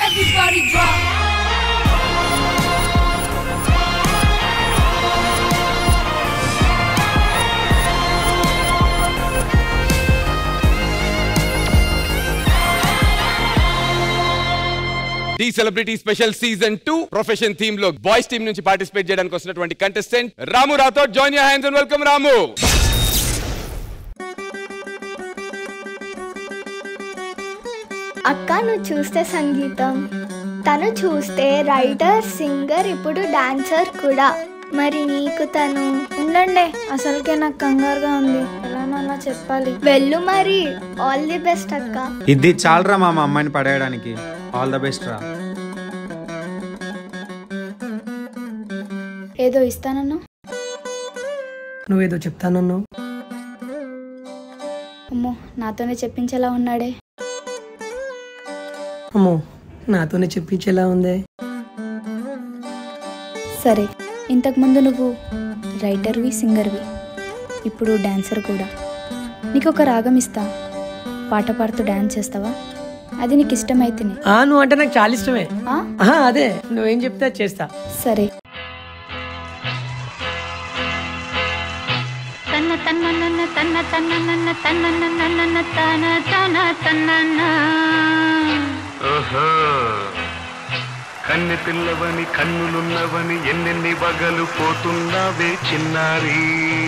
Everybody drop. The celebrity special season two profession theme లో boys team నుంచి participate చేయడానికి వస్తున్నటువంటి contestant Ramu Rathod join your hands and welcome Ramu అక్క నువ్వు చూస్తే సంగీతం తను చూస్తే రైటర్ సింగర్ ఇప్పుడు డాన్సర్ కూడా మరి నీకు తను ఉండండి అసలుకే నాకు కంగారుగా ఉంది ఎలానన్నా చెప్పాలి వెళ్ళు మరి ఆల్ ది బెస్ట్ అక్క ఇది చాలరా మా అమ్మాయిని పడేయడానికి ఆల్ ద బెస్ట్ రా ఏదో ఇస్తానన్నా నువ్వేదో చెప్తానన్నావు అమ్మో నాతోనే చెప్పించేలా ఉన్నాడే అమ్మో నాతోనే చెప్పించేలా ఉందే సరే ఇంతకుముందు నువ్వు రైటర్వి సింగర్వి ఇప్పుడు డాన్సర్ కూడా నీకు ఒక రాగం ఇస్తా పాట పాడుతూ డాన్స్ చేస్తావా అది నీకు ఇష్టమైతేనే ఆ నువ్వు అంటే నాకు చాలా ఇష్టమే ఆ? ఆహా, అదే నువ్వేం చెప్తే అది చేస్తా సరే తన్న తన్న నన్న తన్న తన్న నన్న తన్న నన్న నన్న తన తన తన్న ఓహో కన్నె పిల్లవని కన్నులున్నవని ఎన్నెన్ని వగలు పోతున్నావే చిన్నారి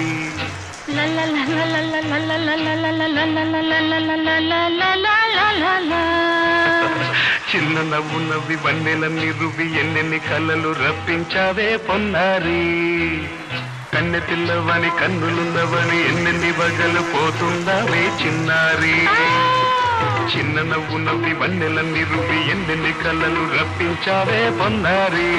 చిన్న నవ్వు నవ్వి వన్నెలన్నీ రువి ఎన్నెన్ని కళ్ళలు రప్పించావే పొన్నారి కన్నె పిల్లవని కన్నులున్నవని ఎన్నెన్ని వగలు పోతున్నావే చిన్నారి చిన్న నవ్వు నవ్వి వన్నెలన్నీ రువి ఎన్నెన్ని కళ్ళలు రప్పించావే పొన్నారి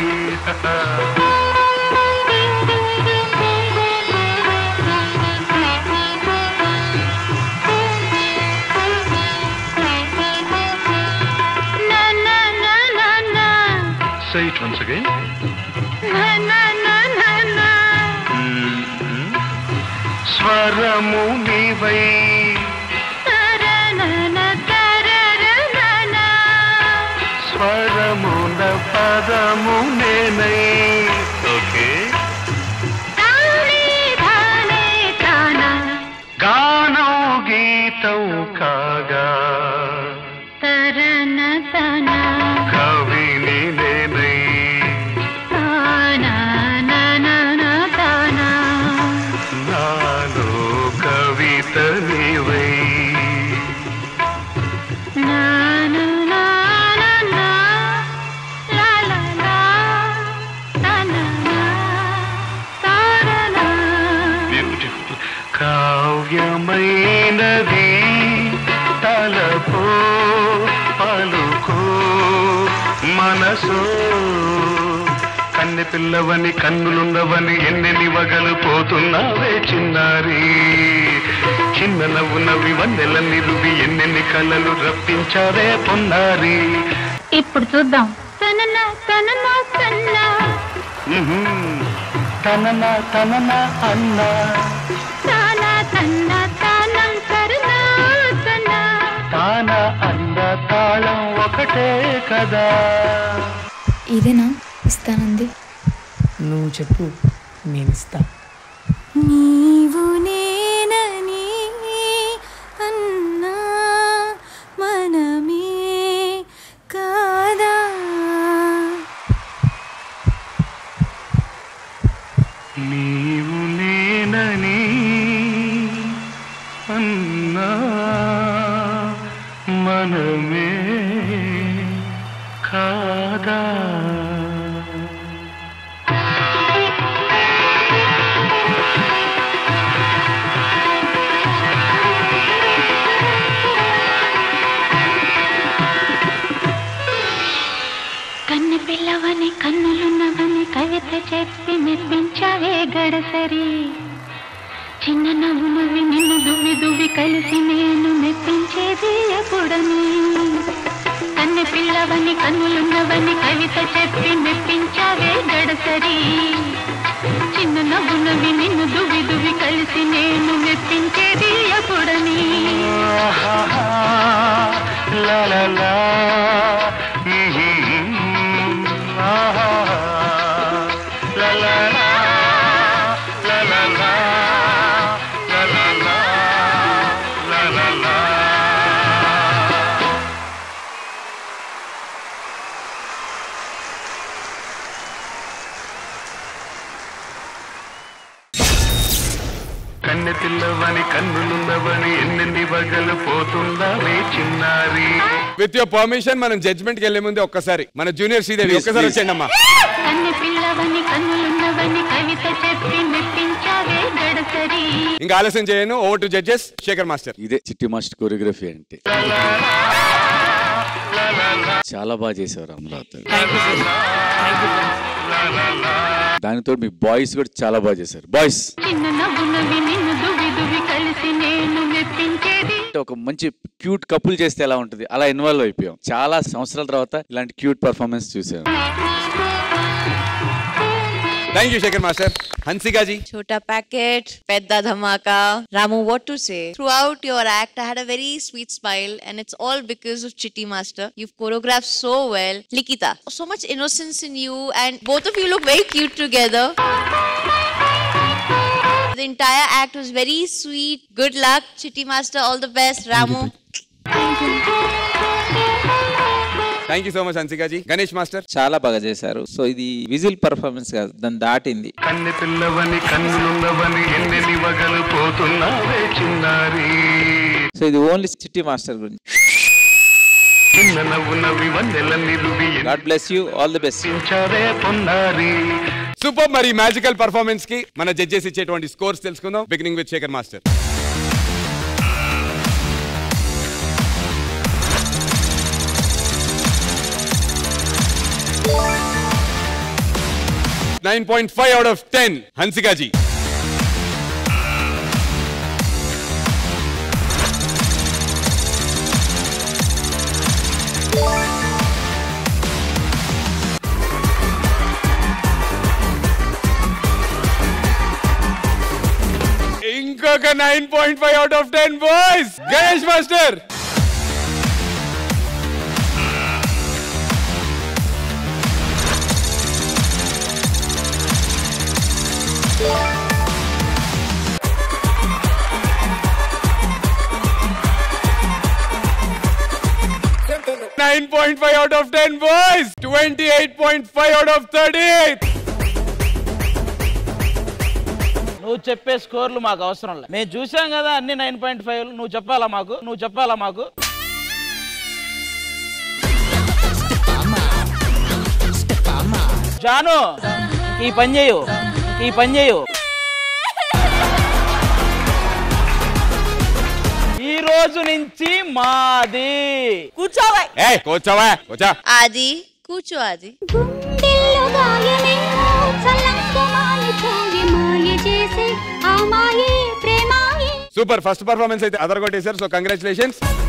Say it once again. స్వరము నీవై స్వరమున పదము నేనై ఓకే గానం గీతం కాగా కవిని నేనై నాలో కవిత నీవై బ్యూటిఫుల్ కావ్యమైనది తలపో పలుకో మనసో కన్నె పిల్లవని కన్నులున్నవని ఎన్నెన్ని వగలు పోతున్నావే చిన్నారి చిన్న నవ్వు నవ్వి వన్నెలన్నీ రువి ఎన్నెన్ని కళ్ళలు రప్పించావే పొన్నారి ఇప్పుడు చూద్దాం తనన తనన తన్న ఉహుం. తనన తనన అన్నా తాన తన్న తానం కరుణ తన తాన అంద తాళం ఒకటే కదా ఇదేనా ఇస్తానంది నువ్వు చెప్పు నేను ఇస్తా నీవు నేనని అన్నా మనమే కాదా నీవు నేనని అన్నా మనమే కాదా కన్ను పిల్లవని కన్నులున్నవని కవిత చెప్పి మెప్పించావే గడసరి చిన్న నవ్వు నవ్వి నిన్ను దువ్వి దువ్వి కలిసి నేను మెప్పించేది ఎప్పుడని కన్ను పిల్లవని కన్నులున్నవని కవిత చెప్పి మెప్పించావే గడసరి చిన్న నవ్వు నవ్వి నిన్ను దువ్వి దువ్వి కలిసి నేను మెప్పించేది ఎప్పుడని ఆహాహా, లా లా లా, ఉహుం. కన్నులున్నవని ఎన్నెన్ని వగలు పోతుందావే చిన్నారి విత్ యువర్ పర్మిషన్ మనం జడ్జ్మెంట్ కి వెళ్లే ముందు ఒక్కసారి మన జూనియర్ శ్రీదేవి ఒక్కసారి వచ్చేయండి అమ్మా కన్నె పిల్లవని కన్నులున్నవని కవిత చెప్పి మెప్పించావే గడసరి ఇంకా ఆలస్యం చేయను over to judges Shekar master ఇదే చిట్టి మాస్టర్ కోరియోగ్రఫీ అంటే చాలా బాగా చేసేవారు అమరావతి దానితో మీ బాయ్స్ కూడా చాలా బాగా చేశారు బాయ్స్ చిన్న నవ్వునవి నిన్ను దువి దువి కలిసి నేను మెప్పించేది అంటే ఒక మంచి క్యూట్ కపుల్ చేస్తే ఎలా ఉంటుంది అలా ఇన్వాల్వ్ అయిపోయాం చాలా సంవత్సరాల తర్వాత ఇలాంటి క్యూట్ పర్ఫార్మెన్స్ చూసాను thank you Shekar master Hansikaji Chota packet, Pedda dhamaka. Ramu, what to say? Throughout your act, I had a very sweet smile, and it's all because of Chitty Master. You've choreographed so well. Likita, so much innocence in you, and both of you look very cute together. The entire act was very sweet. Good luck, Chitty Master. All the best, Ramu. Thank you so much Hansikaji Ganesh master చాలా బాగా చేశారు so ఇది whistle performance కాదు దాన్ని దాటింది కన్నె పిల్లవని కన్నులున్నవని ఎన్నెన్ని వగలు పోతున్నావే చిన్నారి సో ఇది ఓన్లీ సిటీ మాస్టర్ గురించి చిన్న నవ్వునవి వందెల నిలువి god bless you all the best ఎంచావే పొన్నారి సూపర్ మరి మ్యాజికల్ పర్ఫార్మెన్స్ కి మన జడ్జెస్ ఇచ్చేటువంటి స్కోర్స్ తెలుసుకుందాం beginning with Shekar master nine point five out of ten Hansikaji ఇంకొక nine point five out of ten boys Ganesh master nine point five out of ten boys twenty eight point five out of thirty నువ్వు చెప్పే స్కోర్లు మాకు అవసరం లేదు మేము చూసాం కదా అన్ని నైన్ పాయింట్ ఫైవ్ నువ్వు చెప్పాలా మాకు నువ్వు చెప్పాలా మాకు జాను ఈ పని చేయు ఈ పని చేయు ఈ రోజు నుంచి మాది కూర్చోవా ఏ కూర్చోవా కూర్చో Adi, కూర్చో Adi. గుండెల్లో గాయమేమో చల్లంకుమాని పోయి మాయ చేసే ఆ మాయే ప్రేమాయే సూపర్ ఫస్ట్ పర్ఫార్మెన్స్ అయితే అదర్ కొట్టేశారు సో కంగ్రాచులేషన్స్